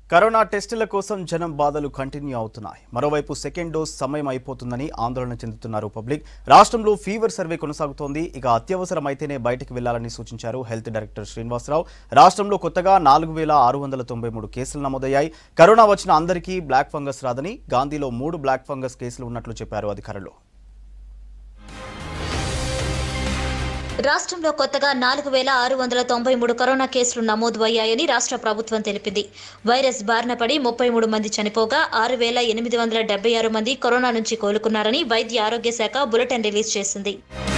corona టెస్టుల కోసం జనం బాధలు కంటిన్యూ అవుతున్నాయి మరోవైపు సెకండ్ డోస్ సమయం అయిపోతుందని ఆందోళన చెందుతున్నారు పబ్లిక్ రాష్ట్రంలో ఫీవర్ సర్వే కొనసాగుతోంది ఇక అత్యవసరమైతేనే బయటకు వెళ్లాలని సూచించారు హెల్త్ డైరెక్టర్ శ్రీనివాసరావు రాష్ట్రంలో కొత్తగా నాలుగు వేల ఆరు వందల తొంభై మూడు కేసులు నమోదయ్యాయి కరోనా వచ్చిన అందరికీ బ్లాక్ ఫంగస్ రాదని గాంధీలో మూడు బ్లాక్ ఫంగస్ కేసులు ఉన్నట్లు చెప్పారు అధికారులు రాష్ట్రంలో కొత్తగా నాలుగు వేల ఆరు వందల తొంభై మూడు కరోనా కేసులు నమోదు అయ్యాయని రాష్ట్ర ప్రభుత్వం తెలిపింది వైరస్ బారిన పడి ముప్పై మూడు మంది చనిపోగా ఆరు వేల ఎనిమిది వందల డెబ్బై ఆరు మంది కరోనా నుంచి కోలుకున్నారని వైద్య ఆరోగ్య శాఖ బులెటిన్ రిలీజ్ చేసింది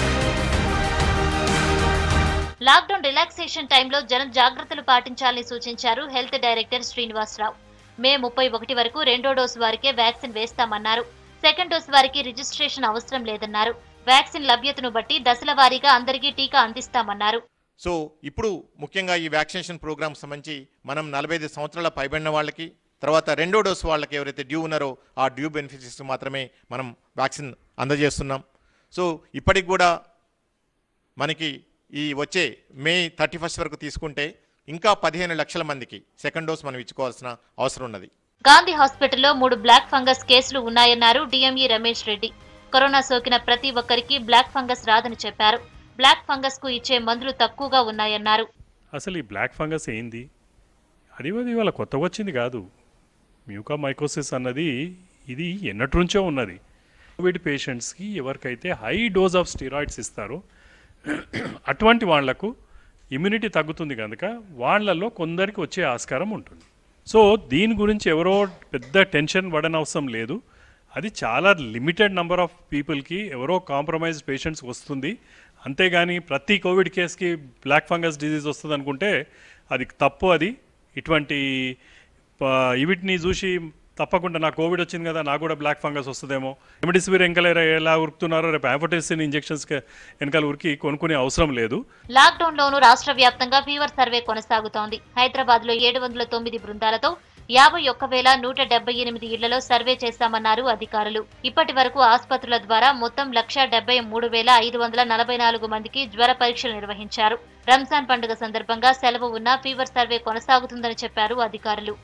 లాక్డౌన్ రిలాక్సేషన్ టైంలో జనం జాగ్రత్తలు పాటించాలని సూచించారు హెల్త్ డైరెక్టర్ శ్రీనివాసరావు మే ముప్పై ఒకటి వరకు రెండో డోసు వారికే వ్యాక్సిన్ వేస్తామన్నారు సెకండ్ డోసు వారికి రిజిస్ట్రేషన్ అవసరం లేదన్నారు వ్యాక్సిన్ లభ్యతను బట్టి దశల వారీగా అందరికీ టీకా అందిస్తామన్నారు సో ఇప్పుడు ముఖ్యంగా ఈ వ్యాక్సినేషన్ ప్రోగ్రామ్ సంబంధించి మనం నలభై ఐదు సంవత్సరాల పైబడిన వాళ్ళకి తర్వాత రెండో డోసు వాళ్ళకి ఎవరైతే డ్యూ ఉన్నారో ఆ డ్యూ బెనిఫిట్స్ మాత్రమే మనం వ్యాక్సిన్ అందజేస్తున్నాం సో ఇప్పటికి కూడా మనకి ఈ వచ్చే మే థర్టీ ఫస్ట్ వరకు తీసుకుంటే ఇంకా పదిహేను లక్షల మందికి సెకండ్ డోస్ మనం ఇచ్చుకోవాల్సిన అవసరం ఉన్నది గాంధీ హాస్పిటల్లో మూడు బ్లాక్ ఫంగస్ కేసులు ఉన్నాయన్నారు డిఎంఈ రమేష్ రెడ్డి కరోనా సోకిన ప్రతి ఒక్కరికి బ్లాక్ ఫంగస్ రాదని చెప్పారు బ్లాక్ ఫంగస్ కు ఇచ్చే మందులు తక్కువగా ఉన్నాయన్నారు అసలు ఈ బ్లాక్ ఫంగస్ ఏంది అది అది ఇవాళ కొత్తగా వచ్చింది కాదు మ్యూకా మైకోసిస్ అన్నది ఇది ఎన్నటి నుంచో ఉన్నది కోవిడ్ పేషెంట్స్కి ఎవరికైతే హై డోస్ ఆఫ్ స్టీరాయిడ్స్ ఇస్తారో అటువంటి వాళ్లకు ఇమ్యూనిటీ తగ్గుతుంది కనుక వాళ్ళల్లో కొందరికి వచ్చే ఆస్కారం ఉంటుంది సో దీని గురించి ఎవరో పెద్ద టెన్షన్ పడనవసరం లేదు అది చాలా లిమిటెడ్ నెంబర్ ఆఫ్ పీపుల్కి ఎవరో కాంప్రమైజ్ పేషెంట్స్ వస్తుంది అంతేగాని ప్రతి కోవిడ్ కేసుకి బ్లాక్ ఫంగస్ డిజీజ్ వస్తుంది అనుకుంటే అది తప్పు అది ఇటువంటి ప- వీటిని చూసి తప్పకుండా నాకు కోవిడ్ వచ్చింది కదా నాకు కూడా బ్లాక్ ఫంగస్ వస్తుందేమో రెమిడిసివిర్ వెనకాల ఎలా ఉరుకుతున్నారో రేపు యాంఫోటెసిన్ ఇంజెక్షన్స్ వెనకాల ఉరికి కొనుక్కునే అవసరం లేదు లాక్డౌన్ లోను రాష్ట్ర వ్యాప్తంగా ఫీవర్ సర్వే కొనసాగుతోంది హైదరాబాద్ లో ఏడు వందల తొమ్మిది బృందాలతో యాభై ఒక్క వేల నూట డెబ్బై ఎనిమిది ఇళ్లలో సర్వే చేశామన్నారు అధికారులు ఇప్పటి వరకు ఆసుపత్రుల ద్వారా మొత్తం లక్ష డెబ్బై మూడు వేల ఐదు వందల నలభై నాలుగు మందికి జ్వర పరీక్షలు నిర్వహించారు రంజాన్ పండుగ సందర్భంగా సెలవు ఉన్న ఫీవర్ సర్వే కొనసాగుతుందని చెప్పారు అధికారులు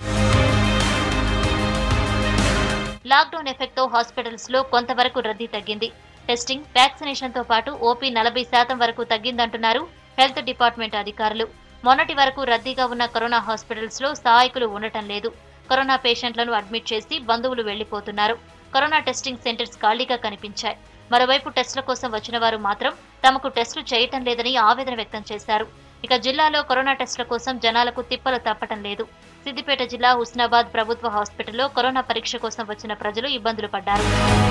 లాక్డౌన్ ఎఫెక్ట్ తో హాస్పిటల్స్ లో కొంతవరకు రద్దీ తగ్గింది టెస్టింగ్ వ్యాక్సినేషన్ తో పాటు ఓపీ నలభై శాతం వరకు తగ్గిందంటున్నారు హెల్త్ డిపార్ట్మెంట్ అధికారులు మొన్నటి వరకు రద్దీగా ఉన్న కరోనా హాస్పిటల్స్ లో సహాయకులు ఉండటం లేదు కరోనా పేషెంట్లను అడ్మిట్ చేసి బంధువులు వెళ్లిపోతున్నారు కరోనా టెస్టింగ్ సెంటర్స్ ఖాళీగా కనిపించాయి మరోవైపు టెస్టుల కోసం వచ్చిన వారు మాత్రం తమకు టెస్టులు చేయటం లేదని ఆవేదన వ్యక్తం చేశారు ఇక జిల్లాలో కరోనా టెస్టుల కోసం జనాలకు తిప్పలు తప్పటం లేదు సిద్దిపేట జిల్లా హుస్నాబాద్ ప్రభుత్వ హాస్పిటల్లో కరోనా పరీక్ష కోసం వచ్చిన ప్రజలు ఇబ్బందులు పడ్డారు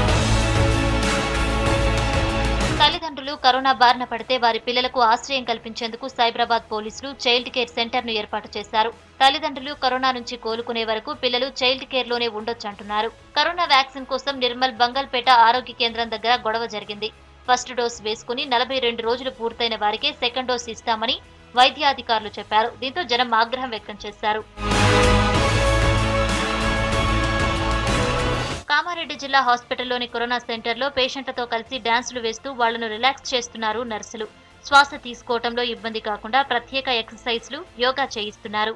తల్లిదండ్రులు కరోనా బారిన పడితే వారి పిల్లలకు ఆశ్రయం కల్పించేందుకు సైబరాబాద్ పోలీసులు చైల్డ్ కేర్ సెంటర్ ను ఏర్పాటు చేశారు తల్లిదండ్రులు కరోనా నుంచి కోలుకునే వరకు పిల్లలు చైల్డ్ కేర్ లోనే ఉండొచ్చంటున్నారు కరోనా వ్యాక్సిన్ కోసం నిర్మల్ బంగల్పేట ఆరోగ్య కేంద్రం దగ్గర గొడవ జరిగింది ఫస్ట్ డోస్ వేసుకుని నలభై రెండు రోజులు పూర్తయిన వారికే సెకండ్ డోస్ ఇస్తామని వైద్యాధికారులు చెప్పారు దీంతో జనం ఆగ్రహం వ్యక్తం చేశారు కామారెడ్డి జిల్లా హాస్పిటల్లోని కరోనా సెంటర్లో పేషెంట్లతో కలిసి డాన్సులు వేస్తూ వాళ్లను రిలాక్స్ చేస్తున్నారు నర్సులు శ్వాస తీసుకోవటంలో ఇబ్బంది కాకుండా ప్రత్యేక ఎక్సర్సైజ్లు యోగా చేయిస్తున్నారు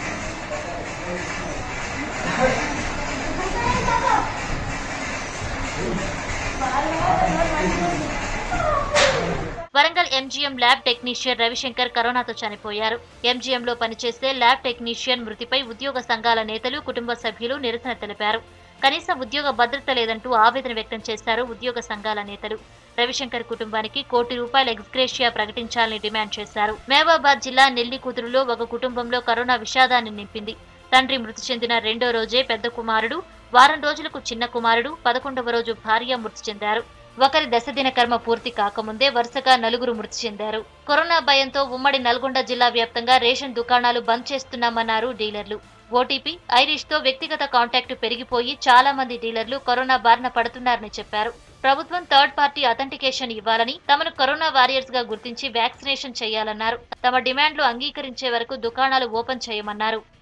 Warangal MGM lab technician Ravishankar కరోనాతో చనిపోయారు ఎంజీఎంలో పనిచేసే ల్యాబ్ టెక్నీషియన్ మృతిపై ఉద్యోగ సంఘాల నేతలు కుటుంబ సభ్యులు నిరసన తెలిపారు కనీస ఉద్యోగ భద్రత లేదంటూ ఆవేదన వ్యక్తం చేశారు ఉద్యోగ సంఘాల నేతలు రవిశంకర్ కుటుంబానికి కోటి రూపాయల ఎక్స్గ్రేషియా ప్రకటించాలని డిమాండ్ చేశారు మహబూబాబాద్ జిల్లా నెల్లి కూతురులో ఒక కుటుంబంలో కరోనా విషాదాన్ని నింపింది తండ్రి మృతి చెందిన రెండో రోజే పెద్ద కుమారుడు వారం రోజులకు చిన్న కుమారుడు పదకొండవ రోజు భార్య మృతి చెందారు ఒకరి దశదిన కర్మ పూర్తి కాకముందే వరుసగా నలుగురు మృతి చెందారు కరోనా భయంతో ఉమ్మడి నల్గొండ జిల్లా వ్యాప్తంగా రేషన్ దుకాణాలు బంద్ చేస్తున్నామన్నారు డీలర్లు ఓటీపీ ఐరిష్ తో వ్యక్తిగత కాంటాక్ట్ పెరిగిపోయి చాలా మంది డీలర్లు కరోనా బారిన పడుతున్నారని చెప్పారు ప్రభుత్వం థర్డ్ పార్టీ అథెంటికేషన్ ఇవ్వాలని తమను కరోనా వారియర్స్ గా గుర్తించి వ్యాక్సినేషన్ చేయాలన్నారు తమ డిమాండ్లు అంగీకరించే వరకు దుకాణాలు ఓపెన్ చేయమన్నారు